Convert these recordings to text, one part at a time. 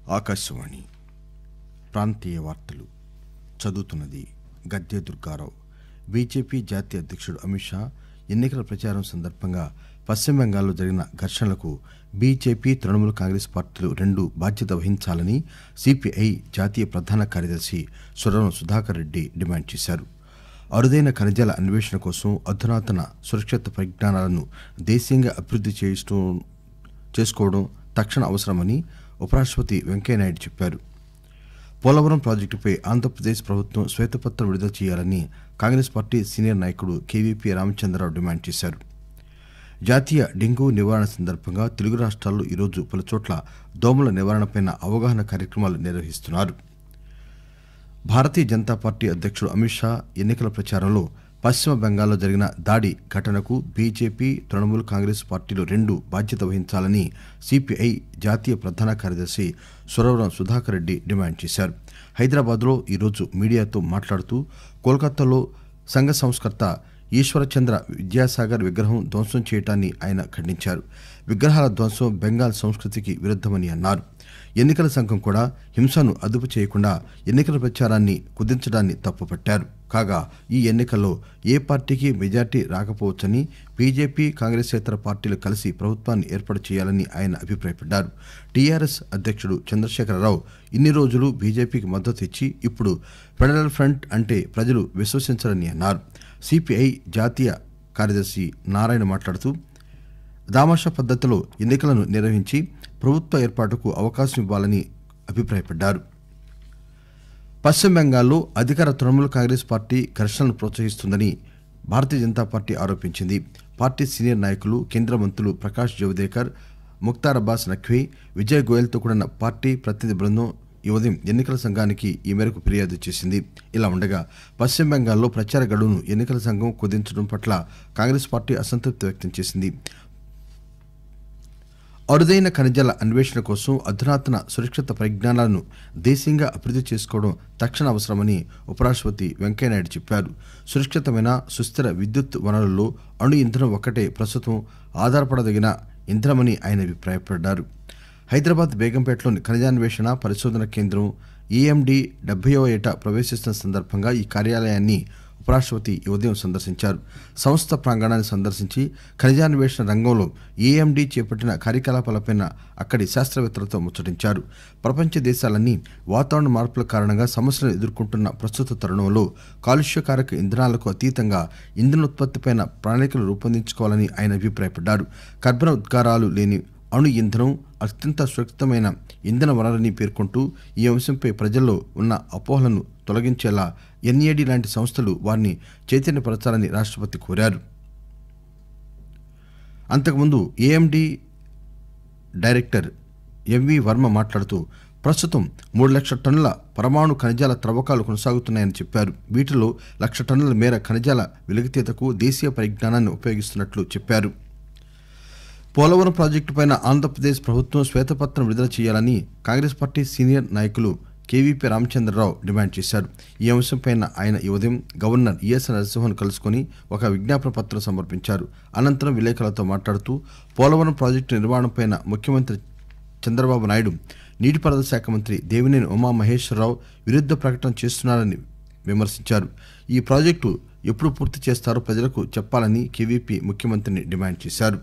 ఆకాశవాణి ప్రాంతీయ వార్తలు చదువుతున్నది గద్దె దుర్గారావు బీజేపీ జాతీయ అధ్యక్షుడు అమిత్ షా ఎన్నికల ప్రచారం సందర్భంగా పశ్చిమ బెంగాల్లో జరిగిన ఘర్షణలకు బీజేపీ తృణమూల్ కాంగ్రెస్ పార్టీలు రెండు బాధ్యత వహించాలని సిపిఐ జాతీయ ప్రధాన కార్యదర్శి సురవరం సుధాకర్ రెడ్డి డిమాండ్ చేశారు అరుదైన ఖనిజాల అన్వేషణ కోసం అధునాతన సురక్షిత పరిజ్ఞానాలను దేశీయంగా అభివృద్ధి చేయడం చేసుకోవడం తక్షణ అవసరమని ఉపరాష్ట్రపతి వెంకయ్యనాయుడు చెప్పారు పోలవరం ప్రాజెక్టుపై ఆంధ్రప్రదేశ్ ప్రభుత్వం శ్వేతపత్రం విడుదల చేయాలని కాంగ్రెస్ పార్టీ సీనియర్ నాయకుడు కేవీపీ రామచంద్రరావు డిమాండ్ చేశారు జాతీయ డెంగూ నివారణ సందర్భంగా తెలుగు రాష్ట్రాల్లో ఈరోజు పలుచోట్ల దోమల నివారణపై అవగాహన కార్యక్రమాలు నిర్వహిస్తున్నారు భారతీయ జనతా పార్టీ అధ్యక్షుడు అమిత్ షా ఎన్నికల ప్రచారంలో పశ్చిమ బెంగాల్లో జరిగిన దాడి ఘటనకు బీజేపీ తృణమూల్ కాంగ్రెస్ పార్టీలు రెండు బాధ్యత వహించాలని సిపిఐ జాతీయ ప్రధాన కార్యదర్శి సురవరం సుధాకర్ రెడ్డి డిమాండ్ చేశారు హైదరాబాద్లో ఈరోజు మీడియాతో మాట్లాడుతూ కోల్కతాలో సంఘ సంస్కర్త ఈశ్వరచంద్ర విద్యాసాగర్ విగ్రహం ధ్వంసం చేయడాన్ని ఆయన ఖండించారు విగ్రహాల ధ్వంసం బెంగాల్ సంస్కృతికి విరుద్దమని అన్నారు ఎన్నికల సంఘం కూడా హింసను అదుపు చేయకుండా ఎన్నికల ప్రచారాన్ని కుదించడాన్ని తప్పుపట్టారు కాగా ఈ ఎన్నికల్లో ఏ పార్టీకి మెజార్టీ రాకపోవచ్చని బీజేపీ కాంగ్రెసేతర పార్టీలు కలిసి ప్రభుత్వాన్ని ఏర్పాటు చేయాలని ఆయన అభిప్రాయపడ్డారు టీఆర్ఎస్ అధ్యక్షుడు చంద్రశేఖరరావు ఇన్ని రోజులు బీజేపీకి మద్దతు ఇచ్చి ఇప్పుడు ఫెడరల్ ఫ్రంట్ అంటే ప్రజలు విశ్వసించరని అన్నారు సిపిఐ జాతీయ కార్యదర్శి నారాయణ మాట్లాడుతూ దామాషా పద్ధతిలో ఎన్నికలను నిర్వహించి ప్రభుత్వ ఏర్పాటుకు అవకాశం ఇవ్వాలని అభిప్రాయపడ్డారు పశ్చిమ బెంగాల్లో అధికార తృణమూల్ కాంగ్రెస్ పార్టీ ఘర్షణను ప్రోత్సహిస్తుందని భారతీయ జనతా పార్టీ ఆరోపించింది పార్టీ సీనియర్ నాయకులు కేంద్ర మంత్రులు ప్రకాష్ జవదేకర్ ముక్తార్ అబ్బాస్ నఖ్వీ విజయ్ గోయల్తో కూడిన పార్టీ ప్రతినిధి బృందం ఈ ఉదయం ఎన్నికల సంఘానికి ఈ మేరకు ఫిర్యాదు చేసింది ఇలా ఉండగా పశ్చిమ బెంగాల్లో ప్రచార గడువును ఎన్నికల సంఘం కుదించడం పట్ల కాంగ్రెస్ పార్టీ అసంతృప్తి వ్యక్తం చేసింది అరుదైన ఖనిజాల అన్వేషణ కోసం అధునాతన సురక్షిత పరిజ్ఞానాలను దేశీయంగా అభివృద్ధి చేసుకోవడం తక్షణ అవసరమని ఉపరాష్ట్రపతి వెంకయ్యనాయుడు చెప్పారు సురక్షితమైన సుస్థిర విద్యుత్ వనరుల్లో అణు ఇంధనం ఒక్కటే ప్రస్తుతం ఆధారపడదగిన ఇంధనమని ఆయన అభిప్రాయపడ్డారు హైదరాబాద్ బేగంపేటలోని ఖనిజాన్వేషణ పరిశోధన కేంద్రం ఈఎండి డెబ్బైవ ఏట ప్రవేశిస్తున్న సందర్భంగా ఈ కార్యాలయాన్ని ఉపరాష్ట్రపతి ఈ ఉదయం సందర్శించారు సంస్థ ప్రాంగణాన్ని సందర్శించి ఖనిజాన్వేషణ రంగంలో ఏఎండి చేపట్టిన కార్యకలాపాలపై అక్కడి శాస్త్రవేత్తలతో ముచ్చటించారు ప్రపంచ దేశాలన్నీ వాతావరణ మార్పుల కారణంగా సమస్యలను ఎదుర్కొంటున్న ప్రస్తుత తరుణంలో కాలుష్యకారక ఇంధనాలకు అతీతంగా ఇంధనోత్పత్తిపై ప్రణాళికలు రూపొందించుకోవాలని ఆయన అభిప్రాయపడ్డారు కర్బన ఉద్గారాలు లేని అణు ఇంధనం అత్యంత సురక్షితమైన ఇంధన వనరని పేర్కొంటూ ఈ అంశంపై ప్రజల్లో ఉన్న అపోహలను తొలగించేలా ఎన్ఏడి లాంటి సంస్థలు వారిని చైతన్యపరచాలని రాష్ట్రపతి కోరారు అంతకుముందు ఏఎండి డైరెక్టర్ ఎంవి వర్మ మాట్లాడుతూ ప్రస్తుతం మూడు లక్షల టన్నుల పరమాణు ఖనిజాల త్రవ్వకాలు కొనసాగుతున్నాయని చెప్పారు వీటిలో లక్ష టన్నుల మేర ఖనిజాల వెలికితీతకు దేశీయ పరిజ్ఞానాన్ని ఉపయోగిస్తున్నట్లు చెప్పారు పోలవరం ప్రాజెక్టుపై ఆంధ్రప్రదేశ్ ప్రభుత్వం శ్వేతపత్రం విడుదల చేయాలని కాంగ్రెస్ పార్టీ సీనియర్ నాయకులు కేవీపీ రామచంద్రరావు డిమాండ్ చేశారు ఈ అంశంపై ఆయన ఈ ఉదయం గవర్నర్ ఈఎస్ నరసింహన్ కలుసుకుని ఒక విజ్ఞాపన పత్రం సమర్పించారు అనంతరం విలేకరులతో మాట్లాడుతూ పోలవరం ప్రాజెక్టు నిర్మాణంపై ముఖ్యమంత్రి చంద్రబాబు నాయుడు నీటిపారుదల శాఖ మంత్రి దేవినేని ఉమామహేశ్వరరావు విరుద్ధ ప్రకటన చేస్తున్నారని విమర్శించారు ఈ ప్రాజెక్టు ఎప్పుడు పూర్తి చేస్తారో ప్రజలకు చెప్పాలని కేవీపీ ముఖ్యమంత్రిని డిమాండ్ చేశారు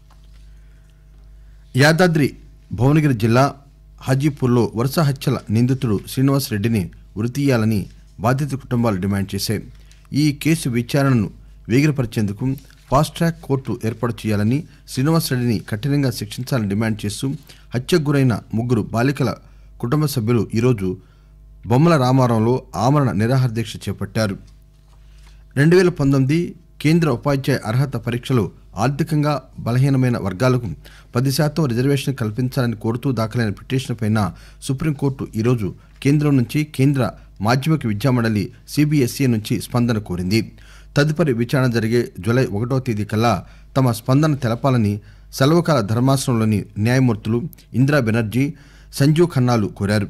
యాదాద్రి భువనగిరి జిల్లా హాజీపూర్లో వరుస హత్యల నిందితుడు శ్రీనివాస్ రెడ్డిని ఉరితీయాలని బాధిత కుటుంబాలు డిమాండ్ చేశాయి ఈ కేసు విచారణను వేగిరపరిచేందుకు ఫాస్ట్ ట్రాక్ కోర్టు ఏర్పాటు చేయాలని శ్రీనివాస్ రెడ్డిని కఠినంగా శిక్షించాలని డిమాండ్ చేస్తూ హత్యకు గురైన ముగ్గురు బాలికల కుటుంబ సభ్యులు ఈరోజు బొమ్మల రామారంలో ఆమరణ నిరాహార దీక్ష చేపట్టారు రెండు వేల పంతొమ్మిది కేంద్ర ఉపాధ్యాయ అర్హత పరీక్షలో ఆర్థికంగా బలహీనమైన వర్గాలకు పది శాతం రిజర్వేషన్ కల్పించాలని కోరుతూ దాఖలైన పిటిషన్పై సుప్రీంకోర్టు ఈరోజు కేంద్రం నుంచి కేంద్ర మాధ్యమిక విద్యామండలి సిబిఎస్ఈ నుంచి స్పందన కోరింది తదుపరి విచారణ జరిగే జూలై ఒకటో తేదీ కల్లా తమ స్పందన తెలపాలని సెలవుకాల ధర్మాసనంలోని న్యాయమూర్తులు ఇందిరా బెనర్జీ సంజీవ్ ఖన్నాలు కోరారు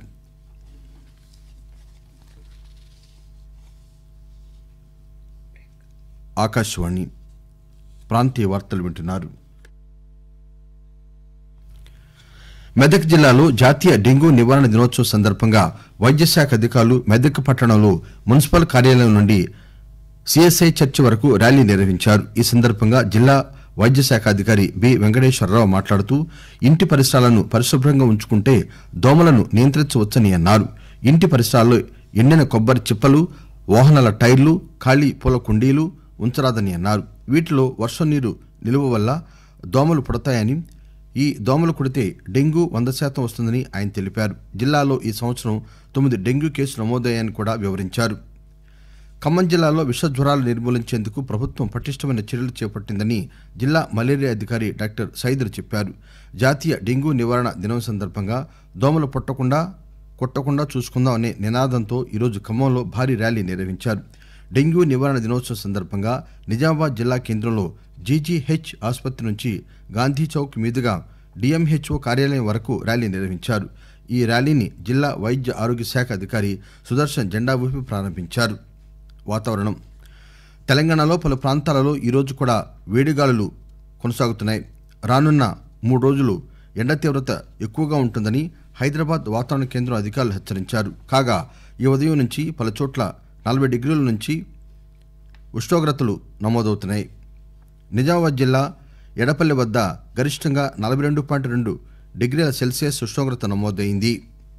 ఆకాశవాణి ప్రాంతీయ వార్తలు వింటున్నారు మెదక్ జిల్లాలో జాతీయ డెంగూ నివారణ దినోత్సవం సందర్భంగా వైద్యశాఖ అధికారులు మెదక్ పట్టణంలో మున్సిపల్ కార్యాలయం నుండి సిఎస్ఐ చర్చి వరకు ర్యాలీ నిర్వహించారు ఈ సందర్భంగా జిల్లా వైద్య శాఖ అధికారి బి వెంకటేశ్వరరావు మాట్లాడుతూ ఇంటి పరిసరాలను పరిశుభ్రంగా ఉంచుకుంటే దోమలను నియంత్రించవచ్చని అన్నారు ఇంటి పరిసరాల్లో ఎండిన కొబ్బరి చిప్పలు వాహనాల టైర్లు ఖాళీ పూల కుండీలు ఉంచరాదని అన్నారు వీటిలో వర్షం నీరు నిలువ వల్ల దోమలు పుడతాయని ఈ దోమలు కుడితే డెంగ్యూ వంద శాతం వస్తుందని ఆయన తెలిపారు జిల్లాలో ఈ సంవత్సరం తొమ్మిది డెంగ్యూ కేసులు నమోదయ్యాయని కూడా వివరించారు ఖమ్మం జిల్లాలో విష జ్వరాలు నిర్మూలించేందుకు ప్రభుత్వం పటిష్టమైన చర్యలు చేపట్టిందని జిల్లా మలేరియా అధికారి డాక్టర్ సైదులు చెప్పారు జాతీయ డెంగ్యూ నివారణ దినం సందర్భంగా దోమలు పుట్టకుండా కొట్టకుండా చూసుకుందాం అనే నినాదంతో ఈరోజు ఖమ్మంలో భారీ ర్యాలీ నిర్వహించారు డెంగ్యూ నివారణ దినోత్సవం సందర్భంగా నిజామాబాద్ జిల్లా కేంద్రంలో జీజీహెచ్ ఆసుపత్రి నుంచి గాంధీ చౌక్ మీదుగా డిఎంహెచ్ఓ కార్యాలయం వరకు ర్యాలీ నిర్వహించారు ఈ ర్యాలీని జిల్లా వైద్య ఆరోగ్య శాఖ అధికారి సుదర్శన్ జెండా ఊపి ప్రారంభించారు వాతావరణం తెలంగాణలో పలు ప్రాంతాలలో ఈరోజు కూడా వేడిగాలులు కొనసాగుతున్నాయి రానున్న మూడు రోజులు ఎండ తీవ్రత ఎక్కువగా ఉంటుందని హైదరాబాద్ వాతావరణ కేంద్రం అధికారులు హెచ్చరించారు కాగా ఈ ఉదయం నుంచి పలు చోట్ల నలభై డిగ్రీల నుంచి ఉష్ణోగ్రతలు నమోదవుతున్నాయి నిజామాబాద్ జిల్లా ఎడపల్లి వద్ద గరిష్టంగా నలభై రెండు పాయింట్ రెండు డిగ్రీల సెల్సియస్ ఉష్ణోగ్రత నమోదైంది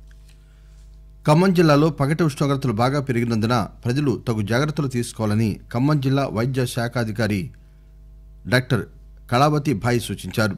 ఖమ్మం జిల్లాలో పగటి ఉష్ణోగ్రతలు బాగా పెరిగినందున ప్రజలు తగు జాగ్రత్తలు తీసుకోవాలని ఖమ్మం జిల్లా వైద్య శాఖాధికారి డాక్టర్ కళావతి భాయ్ సూచించారు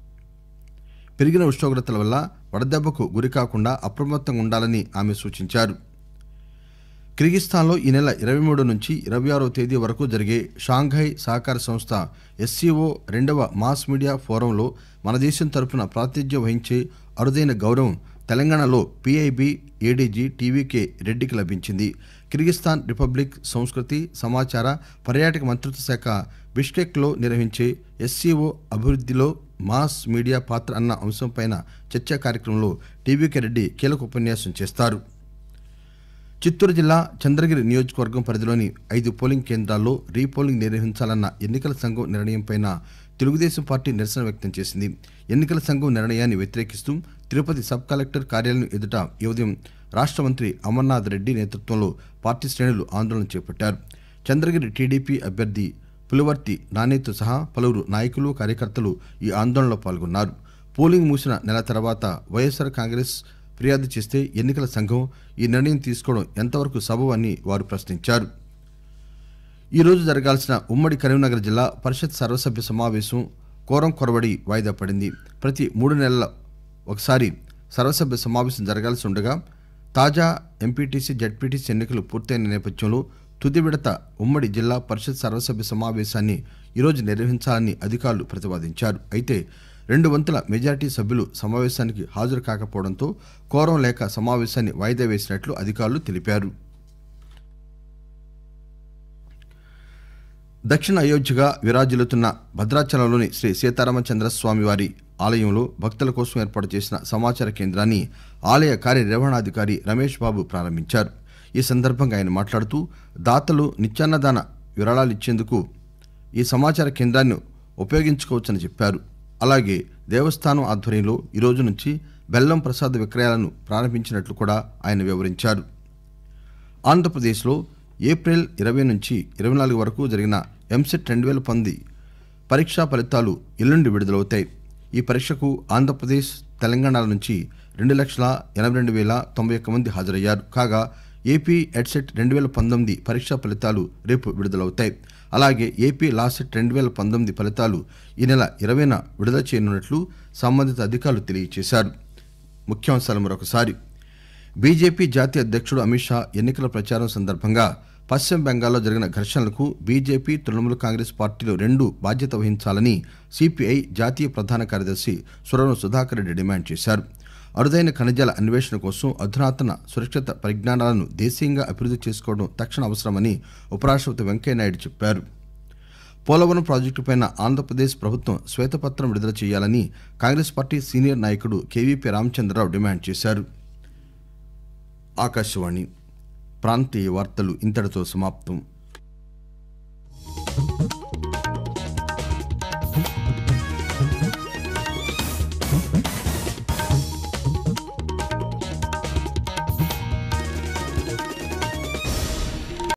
పెరిగిన ఉష్ణోగ్రతల వల్ల వడదెబ్బకు గురికాకుండా అప్రమత్తంగా ఉండాలని ఆమె సూచించారు కిర్గిస్థాన్లో ఈ నెల ఇరవై మూడు నుంచి ఇరవై ఆరో తేదీ వరకు జరిగే షాంఘై సహకార సంస్థ ఎస్సీఓ రెండవ మాస్ మీడియా ఫోరంలో మన దేశం తరపున ప్రాతినిధ్యం వహించే అరుదైన గౌరవం తెలంగాణలో పీఐబీ ఏడీజీ టీవీకే రెడ్డికి లభించింది కిర్గిస్థాన్ రిపబ్లిక్ సంస్కృతి సమాచార పర్యాటక మంత్రిత్వ శాఖ బిష్కెక్లో నిర్వహించే ఎస్సీఓ అభివృద్ధిలో మాస్ మీడియా పాత్ర అన్న అంశంపైన చర్చా కార్యక్రమంలో టీవీకే రెడ్డి కీలక ఉపన్యాసం చేస్తారు చిత్తూరు జిల్లా చంద్రగిరి నియోజకవర్గం పరిధిలోని ఐదు పోలింగ్ కేంద్రాల్లో రీపోలింగ్ నిర్వహించాలన్న ఎన్నికల సంఘం నిర్ణయంపై తెలుగుదేశం పార్టీ నిరసన వ్యక్తం చేసింది ఎన్నికల సంఘం నిర్ణయాన్ని వ్యతిరేకిస్తూ తిరుపతి సబ్ కలెక్టర్ కార్యాలయం ఎదుట ఈ ఉదయం రాష్ట్ర మంత్రి అమర్నాథ్ రెడ్డి నేతృత్వంలో పార్టీ శ్రేణులు ఆందోళన చేపట్టారు చంద్రగిరి టీడీపీ అభ్యర్థి పులివర్తి నానేతో సహా పలువురు నాయకులు కార్యకర్తలు ఈ ఆందోళనలో పాల్గొన్నారు పోలింగ్ ముగిసిన నెల తర్వాత వైఎస్సార్ కాంగ్రెస్ ఫిర్యాదు చేస్తే ఎన్నికల సంఘం ఈ నిర్ణయం తీసుకోవడం ఎంతవరకు సబబు అని వారు ప్రశ్నించారు ఈ రోజు జరగాల్సిన ఉమ్మడి కరీంనగర్ జిల్లా పరిషత్ సర్వసభ్య సమావేశం కోరం కొరవడి వాయిదా పడింది ప్రతి మూడు నెలల ఒకసారి సర్వసభ్య సమావేశం జరగాల్సి ఉండగా తాజా ఎంపీటీసీ జడ్పీటీసీ ఎన్నికలు పూర్తయిన నేపథ్యంలో తుది విడత ఉమ్మడి జిల్లా పరిషత్ సర్వసభ్య సమావేశాన్ని ఈరోజు నిర్వహించాలని అధికారులు ప్రతిపాదించారు అయితే రెండు వంతుల మెజార్టీ సభ్యులు సమావేశానికి హాజరు కాకపోవడంతో కోరం లేక సమావేశాన్ని వాయిదా వేసినట్లు అధికారులు తెలిపారు దక్షిణ అయోధ్యగా విరాజిల్లుతున్న భద్రాచలంలోని శ్రీ సీతారామచంద్ర స్వామి వారి ఆలయంలో భక్తుల కోసం ఏర్పాటు చేసిన సమాచార కేంద్రాన్ని ఆలయ కార్యనిర్వహణాధికారి రమేష్ బాబు ప్రారంభించారు ఈ సందర్భంగా ఆయన మాట్లాడుతూ దాతలు నిత్యాన్నదాన విరాళాలు ఇచ్చేందుకు ఈ సమాచార కేంద్రాన్ని ఉపయోగించుకోవచ్చని చెప్పారు అలాగే దేవస్థానం ఆధ్వర్యంలో ఈ రోజు నుంచి బెల్లం ప్రసాద విక్రయాలను ప్రారంభించినట్లు కూడా ఆయన వివరించారు ఆంధ్రప్రదేశ్లో ఏప్రిల్ ఇరవై నుంచి ఇరవై నాలుగు వరకు జరిగిన ఎంసెట్ రెండు వేల పంది పరీక్షా ఫలితాలు ఎల్లుండి విడుదలవుతాయి ఈ పరీక్షకు ఆంధ్రప్రదేశ్ తెలంగాణల నుంచి రెండు లక్షల ఎనభై రెండు వేల తొంభై ఒక్క మంది హాజరయ్యారు కాగా ఏపీ ఎడ్సెట్ రెండు వేల పంతొమ్మిది పరీక్షా ఫలితాలు రేపు విడుదలవుతాయి అలాగే ఏపీ లాసెట్ రెండు వేల పంతొమ్మిది ఫలితాలు ఈ నెల ఇరవైన విడుదల చేయనున్నట్లు సంబంధిత అధికారులు తెలియజేశారు ముఖ్యాంశాలు మరొకసారి బీజేపీ జాతీయ అధ్యక్షుడు అమిత్ షా ఎన్నికల ప్రచారం సందర్భంగా పశ్చిమ బెంగాల్లో జరిగిన ఘర్షణలకు బీజేపీ తృణమూల్ కాంగ్రెస్ పార్టీలు రెండు బాధ్యత వహించాలని సిపిఐ జాతీయ ప్రధాన కార్యదర్శి సురవరం సుధాకర్ రెడ్డి డిమాండ్ చేశారు అరుదైన ఖనిజాల అన్వేషణ కోసం అధునాతన సురక్షిత పరిజ్ఞానాలను దేశీయంగా అభివృద్ధి చేసుకోవడం తక్షణ అవసరమని ఉపరాష్ట్రపతి వెంకయ్యనాయుడు చెప్పారు పోలవరం ప్రాజెక్టుపై ఆంధ్రప్రదేశ్ ప్రభుత్వం శ్వేతపత్రం విడుదల చేయాలని కాంగ్రెస్ పార్టీ సీనియర్ నాయకుడు కేవీపీ రామచంద్రరావు డిమాండ్ చేశారు ఆకాశవాణి ప్రాంతీయ వార్తలు ఇంతటితో సమాప్తం